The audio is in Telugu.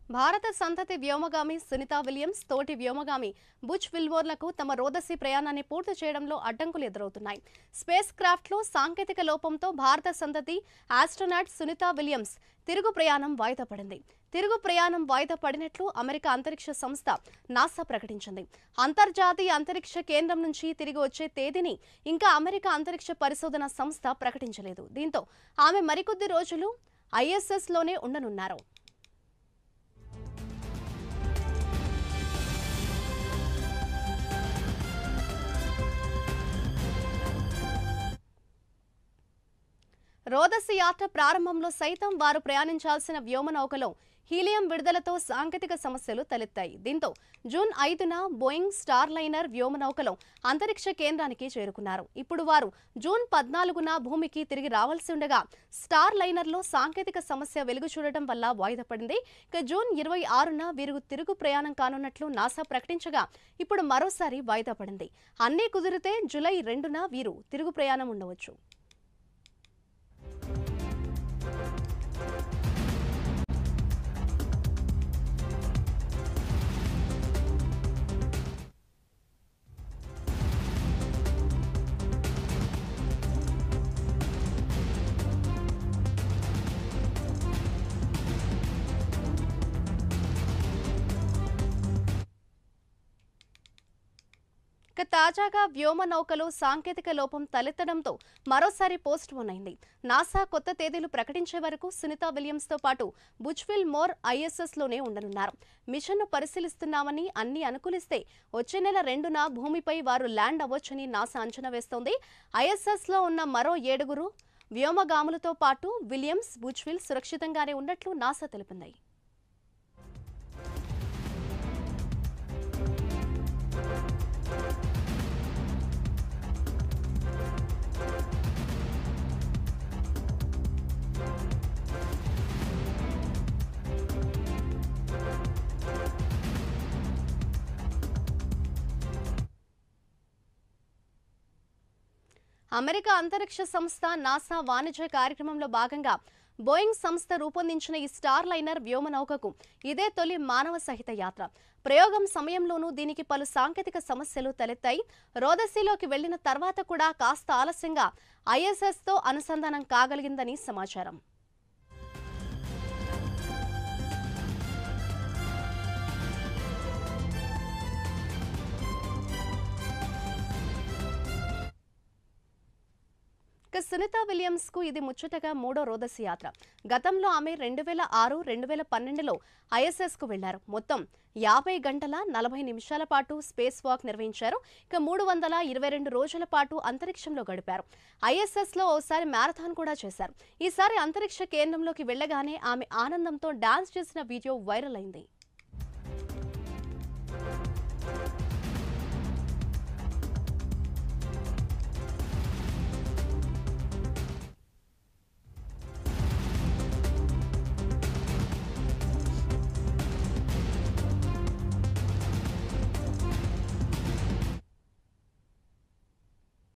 భారత సంతతి వ్యోమగామి సునీతా విలియమ్స్ తోటి వ్యోమగామి బుచ్ విల్వోర్లకు తమ రోదసీ ప్రయాణాన్ని పూర్తి చేయడంలో అడ్డంకులు ఎదురవుతున్నాయి స్పేస్ క్రాఫ్ట్లో సాంకేతిక లోపంతో భారత సంతతి ఆస్ట్రోనాట్ సునీతా విలియమ్స్ తిరుగు ప్రయాణం వాయిదా పడింది తిరుగు ప్రయాణం వాయిదా పడినట్లు అమెరికా అంతరిక్ష సంస్థ నాసా ప్రకటించింది అంతర్జాతీయ అంతరిక్ష కేంద్రం నుంచి తిరిగి వచ్చే తేదీని ఇంకా అమెరికా అంతరిక్ష పరిశోధన సంస్థ ప్రకటించలేదు దీంతో ఆమె మరికొద్ది రోజులు ఐఎస్ఎస్లోనే ఉండనున్నారు రోదసి యాత్ర ప్రారంభంలో సైతం వారు ప్రయాణించాల్సిన వ్యోమనౌకలో హీలియం విడుదలతో సాంకేతిక సమస్యలు తలెత్తాయి దీంతో జూన్ ఐదున బోయింగ్ స్టార్ లైనర్ వ్యోమనౌకలో అంతరిక్ష కేంద్రానికి చేరుకున్నారు ఇప్పుడు వారు జూన్ పద్నాలుగున భూమికి తిరిగి రావాల్సి ఉండగా స్టార్ లైనర్లో సాంకేతిక సమస్య వెలుగు చూడటం వల్ల వాయిదా పడింది ఇక జూన్ ఇరవై ఆరున వీరు తిరుగు ప్రయాణం కానున్నట్లు నాసా ప్రకటించగా ఇప్పుడు మరోసారి వాయిదా పడింది అన్నీ కుదిరితే జూలై రెండున వీరు తిరుగు ప్రయాణం ఉండవచ్చు ఇక తాజాగా వ్యోమ నౌకలో సాంకేతిక లోపం తలెత్తడంతో మరోసారి పోస్ట్ పోన్ అయింది నాసా కొత్త తేదీలు ప్రకటించే వరకు సునీతా విలియమ్స్ తో పాటు బుచ్విల్ మోర్ ఐఎస్ఎస్ లోనే ఉండనున్నారు మిషన్ను పరిశీలిస్తున్నామని అన్ని అనుకూలిస్తే వచ్చే నెల రెండున భూమిపై వారు ల్యాండ్ అవ్వొచ్చని నాసా అంచనా వేస్తోంది ఐఎస్ఎస్ లో ఉన్న మరో ఏడుగురు వ్యోమగాములతో పాటు విలియమ్స్ బుచ్విల్ సురక్షితంగానే ఉన్నట్లు నాసా తెలిపింది అమెరికా అంతరిక్ష సంస్థ నాసా వాణిజ్య కార్యక్రమంలో భాగంగా బోయింగ్ సంస్థ రూపొందించిన ఈ స్టార్ లైనర్ వ్యోమనౌకకు ఇదే తొలి మానవ సహిత యాత్ర ప్రయోగం సమయంలోనూ దీనికి పలు సాంకేతిక సమస్యలు తలెత్తాయి రోదసీలోకి వెళ్లిన తర్వాత కూడా కాస్త ఆలస్యంగా ఐఎస్ఎస్తో అనుసంధానం కాగలిగిందని సమాచారం ఇక సునీతా విలియమ్స్ కు ఇది ముచ్చటగా మూడో రోదసి యాత్ర గతంలో ఆమె రెండు వేల ఆరు రెండు వేల పన్నెండులో ఐఎస్ఎస్ కు వెళ్లారు మొత్తం యాభై గంటల నలభై నిమిషాల పాటు స్పేస్ వాక్ నిర్వహించారు ఇక మూడు వందల ఇరవై రెండు రోజుల పాటు అంతరిక్షంలో గడిపారు ఐఎస్ఎస్ లో ఓసారి మ్యారథాన్ కూడా చేశారు ఈసారి అంతరిక్ష కేంద్రంలోకి వెళ్లగానే ఆమె ఆనందంతో డాన్స్ చేసిన వీడియో వైరల్ అయింది